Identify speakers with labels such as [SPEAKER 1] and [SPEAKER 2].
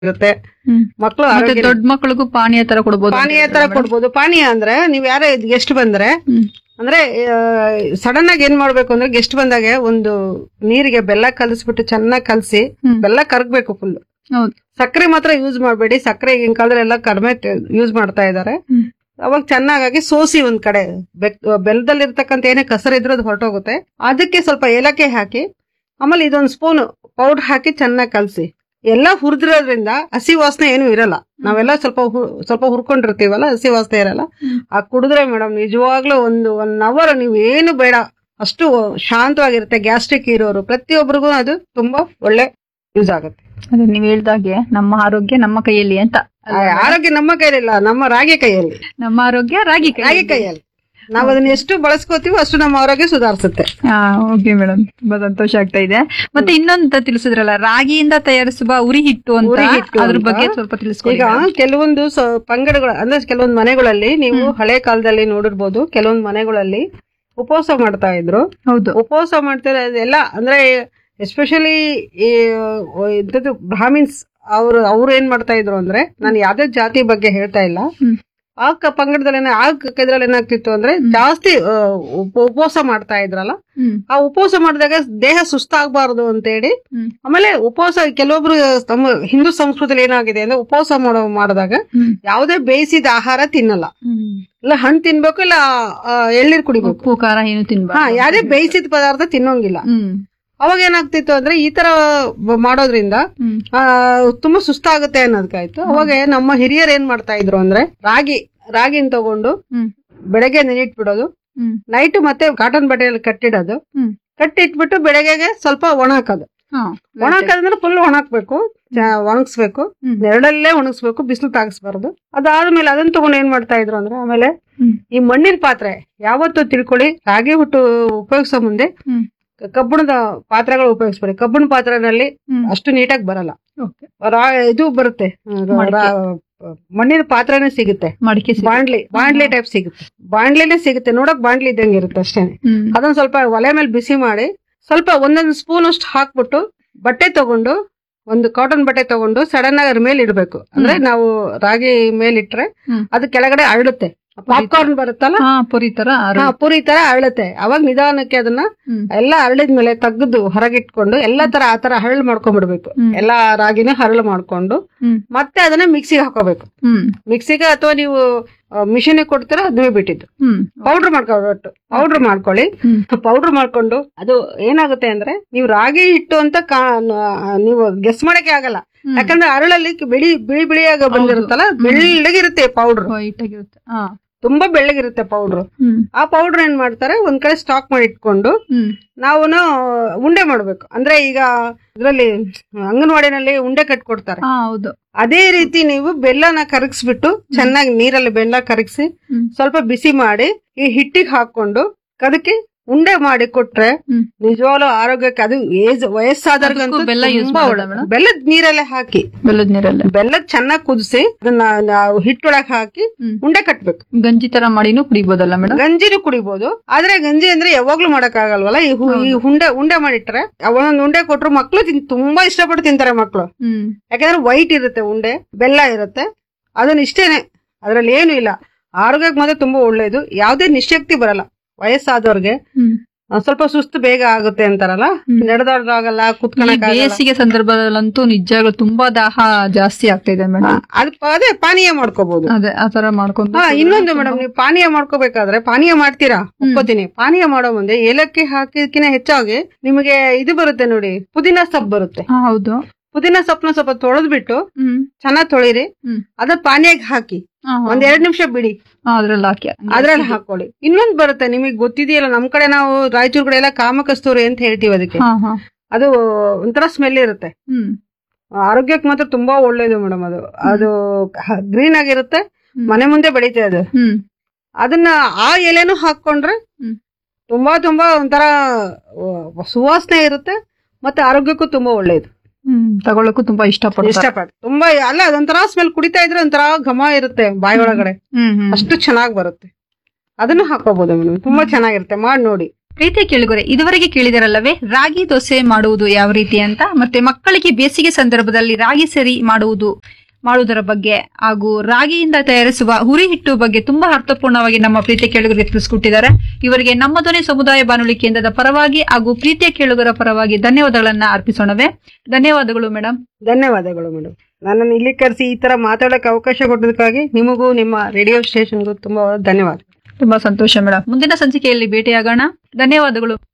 [SPEAKER 1] ಇರುತ್ತೆ
[SPEAKER 2] ಹ್ಮ್.
[SPEAKER 1] ಮಕ್ಕಳು
[SPEAKER 2] ಮತ್ತೆ
[SPEAKER 1] ಆರೋಗ್ಯ
[SPEAKER 2] ದೊಡ್ಡ ಮಕ್ಕಳಿಗೂ ಪಾನೀಯ ತರ ಕೊಡ್ಬೋದು
[SPEAKER 1] ಪಾನೀಯ ತರ ಕೊಡ್ಬೋದು ಪಾನೀಯ ಅಂದ್ರೆ ನೀವ್ ಯಾರೇ ಗೆಸ್ಟ್ ಬಂದ್ರೆ
[SPEAKER 2] ಹ್ಮ್.
[SPEAKER 1] ಅಂದ್ರೆ ಸಡನ್ ಆಗಿ ಏನ್ ಮಾಡ್ಬೇಕು ಅಂದ್ರೆ ಗೆಸ್ಟ್ ಬಂದಾಗ ಒಂದು ನೀರಿಗೆ ಬೆಲ್ಲ ಕಲಸ್ಬಿಟ್ಟು ಚೆನ್ನಾಗಿ ಕಲಸಿ
[SPEAKER 2] ಹ್ಮ್.
[SPEAKER 1] ಬೆಲ್ಲ ಕರಗ್ಬೇಕು ಫುಲ್
[SPEAKER 2] ಹೌದು
[SPEAKER 1] ಸಕ್ಕರೆ ಮಾತ್ರ ಯೂಸ್ ಮಾಡಬೇಡಿ ಸಕ್ಕರೆ ಈಗಿನ ಕಾಲದಲ್ಲೆಲ್ಲ ಕಡಿಮೆ ಯೂಸ್ ಮಾಡ್ತಾ ಇದ್ದಾರೆ
[SPEAKER 2] ಹ್ಮ್.
[SPEAKER 1] ಅವಾಗ ಚೆನ್ನಾಗಾಗಿ ಸೋಸಿ ಒಂದ್ ಕಡೆ ಬೆಕ್- ಬೆಲ್ಲದಲ್ಲಿರ್ತಕ್ಕಂಥ ಏನೇ ಕಸರಿದ್ರೆ ಅದು ಹೊರಟೋಗುತ್ತೆ ಅದಕ್ಕೆ ಸ್ವಲ್ಪ ಏಲಕ್ಕಿ ಹಾಕಿ ಆಮೇಲೆ ಇದೊಂದ್ ಸ್ಪೂನ್ ಪೌಡರ್ ಹಾಕಿ ಚೆನ್ನಾಗಿ ಕಲಸಿ ಎಲ್ಲ ಹುರಿದಿರೋದ್ರಿಂದ ಹಸಿ ವಾಸನೆ ಏನು ಇರಲ್ಲ ನಾವೆಲ್ಲ ಸ್ವಲ್ಪ ಹು- ಸ್ವಲ್ಪ ಹುರ್ಕೊಂಡಿರ್ತೀವಲ್ಲ ಹಸಿ ವಾಸನೆ ಇರಲ್ಲ
[SPEAKER 2] ಹ್ಮ್.
[SPEAKER 1] ಆ ಕುಡಿದ್ರೆ ಮೇಡಮ್ ನಿಜವಾಗ್ಲೂ ಒಂದು ಒನ್ ಅವರ್ ನೀವು ಏನು ಬೇಡ ಅಷ್ಟು ಶಾಂತವಾಗಿರುತ್ತೆ ಗ್ಯಾಸ್ಟ್ರಿಕ್ ಇರೋರು ಪ್ರತಿಯೊಬ್ಬರಿಗೂ ಅದು ತುಂಬಾ ಒಳ್ಳೆ ಯೂಸ್ ಆಗುತ್ತೆ
[SPEAKER 2] ಅದೇ ನೀವ್ ಹೇಳ್ದಾಗೆ ನಮ್ಮ ಆರೋಗ್ಯ ನಮ್ಮ ಕೈಯಲ್ಲಿ ಅಂತ
[SPEAKER 1] ಆ ಆರೋಗ್ಯ ನಮ್ಮ ಕೈಲಿಲ್ಲ ನಮ್ಮ ರಾಗಿ ಕೈಯಲ್ಲಿ
[SPEAKER 2] ನಮ್ಮ ಆರೋಗ್ಯ ರಾಗಿ ಕೈ
[SPEAKER 1] ರಾಗಿ ಕೈಯಲ್ಲಿ ನಾವು ಅದನ್ನ ಎಷ್ಟು ಬಳಸ್ಕೋತೀವೋ ಅಷ್ಟು ನಮ್ಮ ಆರೋಗ್ಯ ಸುಧಾರಿಸುತ್ತೆ
[SPEAKER 2] ಓಕೆ ಮೇಡಮ್ ತುಂಬಾ ಸಂತೋಷ ಆಗ್ತಾ ಇದೆ ಮತ್ತೆ ಇನ್ನೊಂದು ತಿಳಿಸಿದ್ರಲ್ಲ ರಾಗಿಯಿಂದ ತಯಾರಿಸುವ ಉರಿ ಹಿಟ್ಟು ಅಂತ
[SPEAKER 1] ಉರಿ ಹಿಟ್ಟು
[SPEAKER 2] ಅದ್ರ
[SPEAKER 1] ಅಂತ.
[SPEAKER 2] ಬಗ್ಗೆ ಸ್ವಲ್ಪ ತಿಳಿಸ್ಕೊಡಿ
[SPEAKER 1] ಈಗ ಕೆಲವೊಂದು ಸ- ಪಂಗಡಗಳು ಅಂದ್ರೆ ಕೆಲವೊಂದು ಮನೆಗಳಲ್ಲಿ ನೀವು ಹಳೆ ಕಾಲದಲ್ಲಿ ನೋಡಿರ್ಬೋದು ಕೆಲವೊಂದು ಮನೆಗಳಲ್ಲಿ ಉಪವಾಸ ಮಾಡ್ತಾ ಇದ್ರು
[SPEAKER 2] ಹೌದು
[SPEAKER 1] ಉಪವಾಸ ಮಾಡ್ತಾರೆ ಎಲ್ಲ ಅಂದ್ರೆ ಎಸ್ಪೆಷಲಿ ಈ ಇದ್ದದ್ದು ಬ್ರಾಹ್ಮಿನ್ಸ್ ಅವ್ರು ಅವ್ರು ಏನ್ ಮಾಡ್ತಾ ಇದ್ರು ಅಂದ್ರೆ ನಾನು ಯಾವ್ದೇ ಜಾತಿ ಬಗ್ಗೆ ಹೇಳ್ತಾ ಇಲ್ಲ
[SPEAKER 2] ಹ್ಮ್.
[SPEAKER 1] ಆ ಕ- ಪಂಗಡದಲ್ಲಿ ಏನ- ಆ ಕ- ಇದ್ರಲ್ಲಿ ಏನಾಗ್ತಿತ್ತು ಅಂದ್ರೆ ಜಾಸ್ತಿ ಆ, ಉಪ- ಉಪವಾಸ ಮಾಡ್ತಾ ಇದ್ರಲ್ಲ
[SPEAKER 2] ಹ್ಮ್
[SPEAKER 1] ಆ ಉಪವಾಸ ಮಾಡಿದಾಗ ದೇಹ ಸುಸ್ತಾಗಬಾರದು ಅಂತೇಳಿ
[SPEAKER 2] ಹ್ಮ್.
[SPEAKER 1] ಆಮೇಲೆ ಉಪವಾಸ ಕೆಲವೊಬ್ರು ತಮ್ಮ ಹಿಂದೂ ಸಂಸ್ಕೃತಿಯಲ್ಲಿ ಏನಾಗಿದೆ ಅಂದ್ರೆ ಉಪವಾಸ ಮಾಡೋ ಮಾಡಿದಾಗ
[SPEAKER 2] ಹ್ಮ್
[SPEAKER 1] ಯಾವುದೇ ಬೇಯಿಸಿದ ಆಹಾರ ತಿನ್ನಲ್ಲ
[SPEAKER 2] ಹ್ಮ್
[SPEAKER 1] ಇಲ್ಲ ಹಣ್ಣು ತಿನ್ಬೇಕು ಇಲ್ಲ ಆ, ಎಳ್ನೀರ್ ಕುಡಿಬೇಕು
[SPEAKER 2] ಉಪ್ಪು ಖಾರ ಏನು
[SPEAKER 1] ಹಾ
[SPEAKER 2] ತಿನ್ಬಾರ್ದು
[SPEAKER 1] ಯಾವ್ದೇ ಬೇಯಿಸಿದ ಪದಾರ್ಥ ತಿನ್ನೋಂಗಿಲ್ಲ
[SPEAKER 2] ಹ್ಮ್
[SPEAKER 1] ಅವಾಗ ಏನಾಗ್ತಿತ್ತು ಅಂದ್ರೆ ಈ ತರ ಬ- ಮಾಡೋದ್ರಿಂದ
[SPEAKER 2] ಹ್ಮ್
[SPEAKER 1] ಆ, ತುಂಬಾ ಸುಸ್ತಾಗುತ್ತೆ ಅನ್ನೋದಕ್ಕಾಯ್ತು ಅವಾಗ ನಮ್ಮ ಹಿರಿಯರು ಏನ್ ಮಾಡ್ತಾ ಇದ್ರು ಅಂದ್ರೆ ರಾಗಿ ರಾಗಿನ ತಗೊಂಡು
[SPEAKER 2] ಹ್ಮ್
[SPEAKER 1] ಬೆಳಗ್ಗೆ ನೆನಿಟ್ಬಿಡೋದು
[SPEAKER 2] ಹ್ಮ್
[SPEAKER 1] ನೈಟ್ ಮತ್ತೆ ಕಾಟನ್ ಬಟ್ಟೆಯಲ್ಲಿ ಕಟ್ಟಿಡೋದು
[SPEAKER 2] ಹ್ಮ್
[SPEAKER 1] ಕಟ್ಟಿಟ್ಬಿಟ್ಟು ಬೆಳಗ್ಗೆಗೆ ಸ್ವಲ್ಪ ಒಣ ಹಾಕೋದು
[SPEAKER 2] ಹಾ
[SPEAKER 1] ಒಣ ಹಾಕೋದಂದ್ರೆ ಫುಲ್ ಒಣಾಕ್ಬೇಕು ಒಣಗಿಸ್ಬೇಕು
[SPEAKER 2] ಹ್ಮ್.
[SPEAKER 1] ನೆರಳಲ್ಲೇ ಒಣಗಿಸ್ಬೇಕು ಬಿಸಿಲು ತಾಗಿಸ್ಬಾರ್ದು ಅದಾದ್ಮೇಲೆ ಅದನ್ನ ತಗೊಂಡು ಏನ್ ಮಾಡ್ತಾ ಇದ್ರು ಅಂದ್ರೆ ಆಮೇಲೆ
[SPEAKER 2] ಹ್ಮ್.
[SPEAKER 1] ಈ ಮಣ್ಣಿನ ಪಾತ್ರೆ ಯಾವತ್ತೂ ತಿಳ್ಕೊಳ್ಳಿ ರಾಗಿ ಹುಟ್ಟು ಉಪಯೋಗಿಸೋ ಮುಂದೆ
[SPEAKER 2] ಹ್ಮ್
[SPEAKER 1] ಕಬ್ಬಿಣದ ಪಾತ್ರೆಗಳು ಉಪಯೋಗಿಸ್ಬೇಡಿ ಕಬ್ಬಿಣ ಪಾತ್ರೆನಲ್ಲಿ
[SPEAKER 2] ಹ್ಮ್
[SPEAKER 1] ಅಷ್ಟು ನೀಟಾಗಿ ಬರಲ್ಲ
[SPEAKER 2] ಓಕೆ
[SPEAKER 1] ರಾ- ಇದು ಬರುತ್ತೆ
[SPEAKER 2] ಮಡಿಕೆ.
[SPEAKER 1] ರಾ- ಮಣ್ಣಿನ ಪಾತ್ರೆನೇ ಸಿಗುತ್ತೆ
[SPEAKER 2] ಮಡಿಕೆ ಸಿಗುತ್ತೆ.
[SPEAKER 1] ಬಾಂಡ್ಲಿ ಬಾಂಡ್ಲಿ ಟೈಪ್ ಸಿಗುತ್ತೆ ಬಾಂಡ್ಲಿನೇ ಸಿಗುತ್ತೆ ನೋಡಕ್ ಬಾಂಡ್ಲಿ ಇದ್ದಂಗೆ ಇರುತ್ತೆ ಅಷ್ಟೇ
[SPEAKER 2] ಹ್ಮ್
[SPEAKER 1] ಅದನ್ನ ಸ್ವಲ್ಪ ಒಲೆ ಮೇಲೆ ಬಿಸಿ ಮಾಡಿ ಸ್ವಲ್ಪ ಒಂದೊಂದು ಸ್ಪೂನ್ ಅಷ್ಟು ಹಾಕ್ಬಿಟ್ಟು ಬಟ್ಟೆ ತಗೊಂಡು ಒಂದು ಕಾಟನ್ ಬಟ್ಟೆ ತಗೊಂಡು ಸಡನ್ ಆಗಿ ಅದ್ರ ಮೇಲೆ ಇಡಬೇಕು ಅಂದ್ರೆ ನಾವು ರಾಗಿ ಮೇಲಿಟ್ರೆ
[SPEAKER 2] ಹ್ಮ್.
[SPEAKER 1] ಅದು ಕೆಳಗಡೆ ಅರಳುತ್ತೆ ಪಾಪ್ಕಾರ್ನ್ ಬರುತ್ತಲ್ಲ
[SPEAKER 2] ಹಾ ಪುರಿ ತರ
[SPEAKER 1] ಹಾ ಪುರಿ ತರ ಅರಳುತ್ತೆ ಅವಾಗ ನಿಧಾನಕ್ಕೆ ಅದನ್ನ
[SPEAKER 2] ಹ್ಮ್
[SPEAKER 1] ಎಲ್ಲ ಹರಳಿದ್ಮೇಲೆ ತೆಗೆದು ಹೊರಗಿಟ್ಕೊಂಡು ಎಲ್ಲಾ ತರ ಆ ತರ ಹರಳು ಮಾಡ್ಕೊಂಡ್ಬಿಡ್ಬೇಕು
[SPEAKER 2] ಹ್ಮ್.
[SPEAKER 1] ಎಲ್ಲಾ ರಾಗಿನ ಹರಳು ಮಾಡ್ಕೊಂಡು
[SPEAKER 2] ಹ್ಮ್
[SPEAKER 1] ಮತ್ತೆ ಅದನ್ನ ಮಿಕ್ಸಿಗೆ ಹಾಕೋಬೇಕು
[SPEAKER 2] ಹ್ಮ್
[SPEAKER 1] ಮಿಕ್ಸಿಗೆ ಅಥವಾ ನೀವು ಮಿಷಿನ್ ಕೊಡ್ತೀರಾ ಅದುವೇ ಬಿಟ್ಟಿದ್ದು
[SPEAKER 2] ಹ್ಮ್
[SPEAKER 1] ಪೌಡರ್ ಮಾಡ್ಕೊಟ್ಟು ಪೌಡರ್ ಮಾಡ್ಕೊಳ್ಳಿ
[SPEAKER 2] ಹ್ಮ್.
[SPEAKER 1] ಪೌಡರ್ ಮಾಡ್ಕೊಂಡು ಅದು ಏನಾಗುತ್ತೆ ಅಂದ್ರೆ ನೀವು ರಾಗಿ ಹಿಟ್ಟು ಅಂತ ಕಾ- ನ- ನೀವು ಗೆಸ್ ಮಾಡಕ್ಕೆ ಆಗಲ್ಲ
[SPEAKER 2] ಹ್ಮ್.
[SPEAKER 1] ಯಾಕಂದ್ರೆ ಅರಳಲ್ಲಿ ಬಿಳಿ ಬಿಳಿ ಬಿಳಿಯಾಗ ಬಂದಿರುತ್ತಲ್ಲ ಬೆಳ್ಳಗಿರುತ್ತೆ ಪೌಡರ್
[SPEAKER 2] ವೈಟ್ ಆಗಿರುತ್ತೆ ಹಾ
[SPEAKER 1] ತುಂಬಾ ಬೆಳ್ಳಗಿರುತ್ತೆ ಪೌಡರ್
[SPEAKER 2] ಹ್ಮ್
[SPEAKER 1] ಆ ಪೌಡರ್ ಏನ್ ಮಾಡ್ತಾರೆ ಒಂದ್ ಕಡೆ ಸ್ಟಾಕ್ ಮಾಡಿ ಇಟ್ಕೊಂಡು
[SPEAKER 2] ಹ್ಮ್
[SPEAKER 1] ನಾವು ಉಂಡೆ ಮಾಡ್ಬೇಕು ಅಂದ್ರೆ ಈಗ ಇದ್ರಲ್ಲಿ ಅಂಗನವಾಡಿನಲ್ಲಿ ಉಂಡೆ ಕಟ್ಕೊಡ್ತಾರೆ
[SPEAKER 2] ಹಾ ಹೌದು
[SPEAKER 1] ಅದೇ ರೀತಿ ನೀವು ಬೆಲ್ಲನ ಕರಗಿಸ್ಬಿಟ್ಟು ಚೆನ್ನಾಗಿ ನೀರಲ್ಲಿ ಬೆಲ್ಲ ಕರಗಿಸಿ
[SPEAKER 2] ಹ್ಮ್.
[SPEAKER 1] ಸ್ವಲ್ಪ ಬಿಸಿ ಮಾಡಿ ಈ ಹಿಟ್ಟಿಗೆ ಹಾಕೊಂಡು ಅದಕ್ಕೆ ಉಂಡೆ ಮಾಡಿ ಕೊಟ್ರೆ
[SPEAKER 2] ಹ್ಮ್.
[SPEAKER 1] ನಿಜವಾಗ್ಲೂ ಆರೋಗ್ಯಕ್ಕೆ ಅದು ಏಜ್ ವಯಸ್ಸಾದವ್ರಿಗಂತೂ
[SPEAKER 2] ಅದಕ್ಕೂ ಬೆಲ್ಲ use
[SPEAKER 1] ತುಂಬಾ
[SPEAKER 2] ಮಾಡೋದಾ
[SPEAKER 1] ಒಳ್ಳೆ
[SPEAKER 2] ಮೇಡಮ್?
[SPEAKER 1] ಬೆಲ್ಲದ ನೀರಲ್ಲೇ ಹಾಕಿ
[SPEAKER 2] ಬೆಲ್ಲದ ನೀರಲ್ಲೇ
[SPEAKER 1] ಬೆಲ್ಲದ ಚೆನ್ನಾಗಿ ಕುದಿಸಿ ಅದನ್ನ ನಾವು ಹಿಟ್ಟೊಳಗೆ ಹಾಕಿ
[SPEAKER 2] ಹ್ಮ್.
[SPEAKER 1] ಉಂಡೆ ಕಟ್ಬೇಕು
[SPEAKER 2] ಗಂಜಿ ತರ ಮಾಡಿನೂ ಕುಡಿಬೋದಲ್ಲ ಮೇಡಮ್
[SPEAKER 1] ಗಂಜಿನೂ ಕುಡಿಬಹುದು ಆದ್ರೆ ಗಂಜಿ ಅಂದ್ರೆ ಯಾವಾಗ್ಲೂ ಮಾಡಕ್ ಆಗಲ್ವಲ್ಲ ಈ ಹು- ಈ ಉಂಡೆ ಉಂಡೆ ಮಾಡಿಟ್ರೆ ಒಂದೊಂದು ಉಂಡೆ ಕೊಟ್ರು ಮಕ್ಳು ತಿನ್ ತುಂಬಾ ಇಷ್ಟಪಟ್ಟು ತಿಂತಾರೆ ಮಕ್ಳು
[SPEAKER 2] ಹ್ಮ್
[SPEAKER 1] ಯಾಕಂದ್ರೆ ವೈಟ್ ಇರುತ್ತೆ ಉಂಡೆ ಬೆಲ್ಲ ಇರುತ್ತೆ ಅದನ್ನ ಇಷ್ಟೇನೆ ಅದ್ರಲ್ಲಿ ಏನು ಇಲ್ಲ ಆರೋಗ್ಯಕ್ಕೆ ಮಾತ್ರ ತುಂಬಾ ಒಳ್ಳೇದು ಯಾವುದೇ ನಿಶಕ್ತಿ ಬರಲ್ಲ ವಯಸ್ಸಾದವ್ರಿಗೆ
[SPEAKER 2] ಹ್ಮ್
[SPEAKER 1] ಒಂದ್ ಸ್ವಲ್ಪ ಸುಸ್ತು ಬೇಗ ಆಗುತ್ತೆ ಅಂತಾರಲ್ಲ
[SPEAKER 2] ಹ್ಮ್.
[SPEAKER 1] ನಡೆದಾಡೋದಾಗಲ್ಲ
[SPEAKER 2] ಈ
[SPEAKER 1] ಕುತ್ಕೊಳಕ್
[SPEAKER 2] ಬೇಸಿಗೆ ಸಂದರ್ಭದಲ್ಲಂತೂ ನಿಜವಾಗ್ಲೂ ತುಂಬಾ ದಾಹ ಜಾಸ್ತಿ ಆಗ್ತಾ ಇದೆ ಮೇಡಮ್
[SPEAKER 1] ಅದ್ ಅದೇ ಪಾನೀಯ ಮಾಡ್ಕೋಬಹುದು
[SPEAKER 2] ಅದೇ ಆತರ ಮಾಡ್ಕೊಂಡು
[SPEAKER 1] ಹಾ ಇನ್ನೊಂದು ಮೇಡಮ್ ನೀವು ಪಾನೀಯ ಮಾಡ್ಕೋಬೇಕಾದ್ರೆ ಪಾನೀಯ ಮಾಡ್ತೀರಾ ಒಪ್ಕೋತೀನಿ ಪಾನೀಯ ಮಾಡೋ ಮುಂದೆ ಏಲಕ್ಕಿ ಹಾಕಿದ್ಕಿನ ಹೆಚ್ಚಾಗಿ ನಿಮಗೆ ಇದು ಬರುತ್ತೆ ನೋಡಿ ಪುದೀನ ಸೊಪ್ಪು ಬರುತ್ತೆ
[SPEAKER 2] ಹಾ ಹೌದು
[SPEAKER 1] ಪುದೀನ ಸೊಪ್ಪನ್ನ ಸ್ವಲ್ಪ ತೊಳೆದ್ಬಿಟ್ಟು
[SPEAKER 2] ಹ್ಮ್
[SPEAKER 1] ಚೆನ್ನಾಗ್ ತೊಳಿರಿ
[SPEAKER 2] ಹ್ಮ್
[SPEAKER 1] ಅದ ಪಾನೀಯಕ್ಕೆ ಹಾಕಿ
[SPEAKER 2] ಹಾ, ಹಾ.
[SPEAKER 1] ಒಂದ್ ಎರಡ್ ನಿಮಿಷ ಬಿಡಿ
[SPEAKER 2] ಹಾ, ಅದ್ರಲ್ಲಿ ಹಾಕಿ
[SPEAKER 1] ಅದ್ರಲ್ಲಿ ಹಾಕೊಳ್ಳಿ ಇನ್ನೊಂದ್ ಬರುತ್ತೆ ನಿಮಗೆ ಗೊತ್ತಿದೆಯಲ್ಲ ನಮ್ ಕಡೆ ನಾವು ರಾಯಚೂರ್ ಕಡೆ ಎಲ್ಲ ಕಾಮಕಸ್ತೂರಿ ಅಂತ ಹೇಳ್ತೀವಿ ಅದಕ್ಕೆ
[SPEAKER 2] ಹಾ ಹಾ
[SPEAKER 1] ಅದು ಒಂಥರ ಸ್ಮೆಲ್ ಇರುತ್ತೆ
[SPEAKER 2] ಹ್ಮ್
[SPEAKER 1] ಆರೋಗ್ಯಕ್ಕೆ ಮಾತ್ರ ತುಂಬಾ ಒಳ್ಳೇದು ಮೇಡಮ್ ಅದು ಅದು ಗ್ರೀನ್ ಆಗಿರುತ್ತೆ
[SPEAKER 2] ಹ್ಮ್.
[SPEAKER 1] ಮನೆ ಮುಂದೆ ಬೆಳೀತದೆ ಅದು
[SPEAKER 2] ಹ್ಮ್
[SPEAKER 1] ಅದನ್ನ ಆ ಎಲೆನೂ ಹಾಕೊಂಡ್ರೆ
[SPEAKER 2] ಹ್ಮ್.
[SPEAKER 1] ತುಂಬಾ ತುಂಬಾ ಒಂಥರ ಆ, ಸುವಾಸನೆ ಇರುತ್ತೆ ಮತ್ತೆ ಆರೋಗ್ಯಕ್ಕೂ ತುಂಬಾ ಒಳ್ಳೇದು
[SPEAKER 2] ಹ್ಮ್ ತಗೊಳಕ್ಕೂ ತುಂಬಾ ಇಷ್ಟಪಡ್ತಾರೆ
[SPEAKER 1] ಇಷ್ಟಪಟ್ಟು ತುಂಬಾ ಅಲ್ಲ ಅದೊಂಥರ ಸ್ಮೆಲ್ ಕುಡಿತಾ ಇದ್ರೆ ಒಂಥರ ಘಮ ಇರುತ್ತೆ ಬಾಯಿ ಒಳಗಡೆ
[SPEAKER 2] ಹ್ಮ್ ಹ್ಮ್
[SPEAKER 1] ಅಷ್ಟು ಚೆನ್ನಾಗಿ ಬರುತ್ತೆ ಅದನ್ನು ಹಾಕೋಬಹುದು ಮೇಡಮ್ ತುಂಬಾ ಚೆನ್ನಾಗಿರುತ್ತೆ ಮಾಡಿ ನೋಡಿ
[SPEAKER 2] ಪ್ರೀತಿ ಕೇಳುಗರೆ ಇದುವರೆಗೆ ಕೇಳಿದರಲ್ಲವೇ ರಾಗಿ ದೋಸೆ ಮಾಡುವುದು ಯಾವ ರೀತಿ ಅಂತ ಮತ್ತೆ ಮಕ್ಕಳಿಗೆ ಬೇಸಿಗೆ ಸಂದರ್ಭದಲ್ಲಿ ರಾಗಿ ಸರಿ ಮಾಡುವುದು ಮಾಡುವುದರ ಬಗ್ಗೆ ಹಾಗೂ ರಾಗಿಯಿಂದ ತಯಾರಿಸುವ ಹುರಿ ಹಿಟ್ಟು ಬಗ್ಗೆ ತುಂಬಾ ಅರ್ಥಪೂರ್ಣವಾಗಿ ನಮ್ಮ ಪ್ರೀತಿಯ ಕೇಳುಗರಿಗೆ ತಿಳಿಸ್ಕೊಟ್ಟಿದ್ದಾರೆ ಇವರಿಗೆ ನಮ್ಮ ಧ್ವನಿ ಸಮುದಾಯ ಬಾನುಲಿ ಕೇಂದ್ರದ ಪರವಾಗಿ ಹಾಗೂ ಪ್ರೀತಿಯ ಕೇಳುಗರ ಪರವಾಗಿ ಧನ್ಯವಾದಗಳನ್ನ ಅರ್ಪಿಸೋಣವೇ ಧನ್ಯವಾದಗಳು ಮೇಡಮ್
[SPEAKER 1] ಧನ್ಯವಾದಗಳು ಮೇಡಮ್ ನನ್ನನ್ನು ಇಲ್ಲಿ ಕರೆಸಿ ಈ ತರ ಮಾತಾಡೋಕೆ ಅವಕಾಶ ಕೊಟ್ಟದಕ್ಕಾಗಿ ನಿಮಗೂ ನಿಮ್ಮ ರೇಡಿಯೋ ಸ್ಟೇಷನ್ಗೂ ತುಂಬಾ ಧನ್ಯವಾದ
[SPEAKER 2] ತುಂಬಾ ಸಂತೋಷ ಮೇಡಮ್ ಮುಂದಿನ ಸಂಚಿಕೆಯಲ್ಲಿ ಭೇಟಿಯಾಗೋಣ ಧನ್ಯವಾದಗಳು